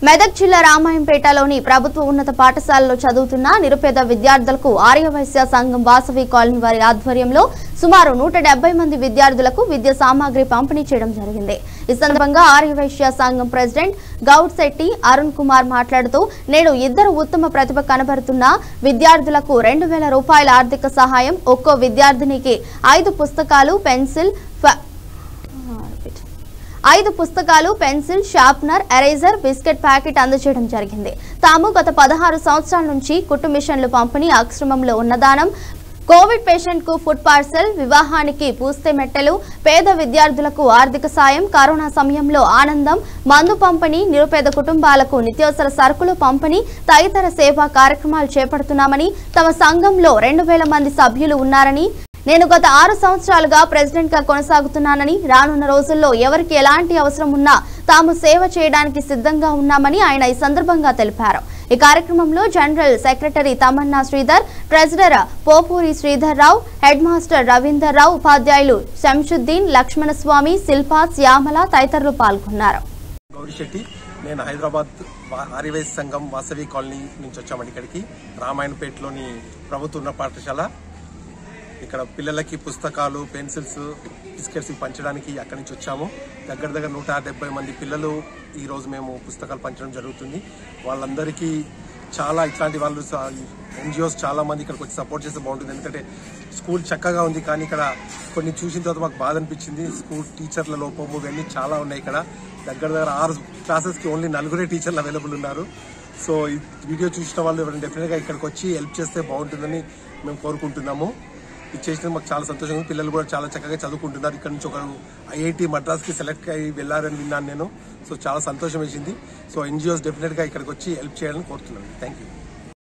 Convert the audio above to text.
మెదక్ జిల్లా రామాయంపేటలోని ప్రభుత్వ ఉన్నత పాఠశాలలో చదువుతున్న నిరుపేద విద్యార్థులకు ఆర్యవైశ్య సంఘం వాసవి కాలనీ వారి ఆధ్వర్యంలో సుమారు నూట మంది విద్యార్థులకు విద్యా సామాగ్రి పంపిణీ చేయడం జరిగింది ఈ సందర్భంగా ఆర్యవైశ్య సంఘం ప్రెసిడెంట్ గౌడ్ శెట్టి అరుణ్ కుమార్ మాట్లాడుతూ నేడు ఇద్దరు ఉత్తమ ప్రతిభ కనబరుతున్న విద్యార్థులకు రెండు వేల రూపాయల ఆర్థిక సహాయం ఒక్కో విద్యార్థినికి ఐదు పుస్తకాలు పెన్సిల్ ఫ- ఐదు పుస్తకాలు pencil sharpener eraser biscuit packet అందజేయడం జరిగింది తాము గత పదహారు సంవత్సరాల నుంచి కుట్టు మిషన్లు పంపిణీ ఆశ్రమంలో ఉన్నదానం కోవిడ్ పేషెంట్ కు ఫుడ్ పార్సెల్ వివాహానికి పూస్తే మెట్టెలు పేద విద్యార్థులకు ఆర్థిక సాయం కరోనా సమయంలో ఆనందం మందు పంపిణీ నిరుపేద కుటుంబాలకు నిత్యావసర సరుకులు పంపిణీ తదితర సేవా కార్యక్రమాలు చేపడుతున్నామని తమ సంఘంలో రెండు వేల మంది సభ్యులు ఉన్నారని నేను గత ఆరు సంవత్సరాలుగా ప్రెసిడెంట్ గా కొనసాగుతున్నానని రానున్న రోజుల్లో ఎవరికి ఎలాంటి అవసరం ఉన్నా తాము సేవ చేయడానికి సిద్ధంగా ఉన్నామని ఆయన ఈ సందర్భంగా తెలిపారు ఈ కార్యక్రమంలో general secretary Tamanna Sridhar treasurer Popuri Sridhar Rao headmaster Ravinder Rao ఉపాధ్యాయులు శంషుద్దీన్ లక్ష్మణస్వామి శిల్పా శ్యామల తదితరులు పాల్గొన్నారు గౌరీ శెట్టి నేను హైదరాబాద్ వా- ఆర్యవైశ్య సంఘం వాసవి కాలనీ నుంచి వచ్చామండి ఇక్కడికి రామాయణపేటలోని ప్రభుత్వ ఉన్న పాఠశాల ఇక్కడ పిల్లలకి పుస్తకాలు పెన్సిల్స్ బిస్కెట్స్ ఇవి పంచడానికి అక్కడి నుంచి వచ్చాము దగ్గర దగ్గర నూట డెబ్బై మంది పిల్లలు ఈ రోజు మేము పుస్తకాలు పంచడం జరుగుతుంది వాళ్ళందరికీ చాలా ఇట్లాంటి వాళ్ళు ఎన్జిఓస్ చాలా మంది ఇక్కడికి వచ్చి సపోర్ట్ చేస్తే బాగుంటుంది ఎందుకంటే స్కూల్ చక్కగా ఉంది కానీ ఇక్కడ కొన్ని చూసిన తర్వాత మాకు బాధ అనిపించింది స్కూల్ టీచర్ల లోపము ఇవన్నీ చాలా ఉన్నాయి ఇక్కడ దగ్గర దగ్గర ఆరు క్లాసెస్కి ఓన్లీ నలుగురే టీచర్లు అవైలబుల్ ఉన్నారు సో ఈ వీడియో చూసిన వాళ్ళు ఎవరైనా డెఫినెట్గా ఇక్కడికి వచ్చి హెల్ప్ చేస్తే బాగుంటుందని మేము కోరుకుంటున్నాము ఇది చేసినందుకు మాకు చాలా సంతోషంగా ఉంది. పిల్లలు కూడా చాలా చక్కగా చదువుకుంటున్నారు ఇక్కడ నుంచి ఒకరు ఐఐటి మద్రాస్కి సెలెక్ట్ అయ్యి వెళ్ళారని విన్నాను నేను సో చాలా సంతోషం వేసింది సో ఎన్జిఓస్ డెఫినెట్గా ఇక్కడికి వచ్చి హెల్ప్ చేయాలని కోరుతున్నాను థ్యాంక్ యూ